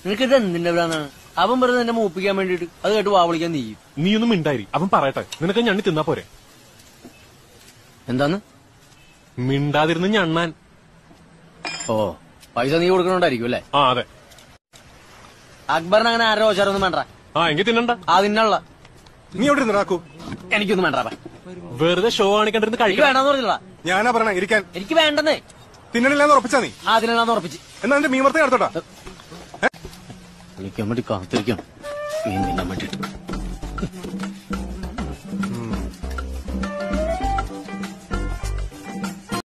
നിനക്ക് ഇത് എന്തിന്റെ ഭ്രാന്താണ് അവൻ വെറുതെ എന്നെ മൂപ്പിക്കാൻ വേണ്ടിട്ട് അത് കേട്ട് വാ വിളിക്കാൻ നീ നീ ഒന്നും മിണ്ടായി അവൻ പറയട്ടെ നിനക്ക് ഞണ്ണി തിന്നാ പോരെ എന്താന്ന് മിണ്ടാതിരുന്ന് ഞണ്ണാൻ ഓ പൈസ നീ കൊടുക്കണോണ്ടായിരിക്കും അല്ലേ ആ അതെ അക്ബറിന് അങ്ങനെ ആരോ ഓച്ചാരൊന്നും വേണ്ട ആ എങ്കിൽ തിന്നണ്ട അതിനുള്ള നീ എവിടെ ഇരുന്നാക്കൂ എനിക്കൊന്നും വേണ്ട ബേ. വെറുതെ ഷോ കാണിക്കണ്ടിരുന്ന് എനിക്ക് കഴിക്കണം വേണ്ടെന്ന് പറഞ്ഞില്ല ഞാനാ പറഞ്ഞ ഇരിക്കാൻ എനിക്ക് വേണ്ടെന്നേ തിന്നണില്ലാന്ന് ഉറപ്പിച്ചാ നീ അതിനാന്ന് ഉറപ്പിച്ച് എന്നാ എന്റെ മീൻ വറുത്ത നടത്തോട്ടാ വിളിക്കാൻ വേണ്ടി കാത്തിരിക്കാം മീൻ തിന്നാൻ വേണ്ടിട്ട്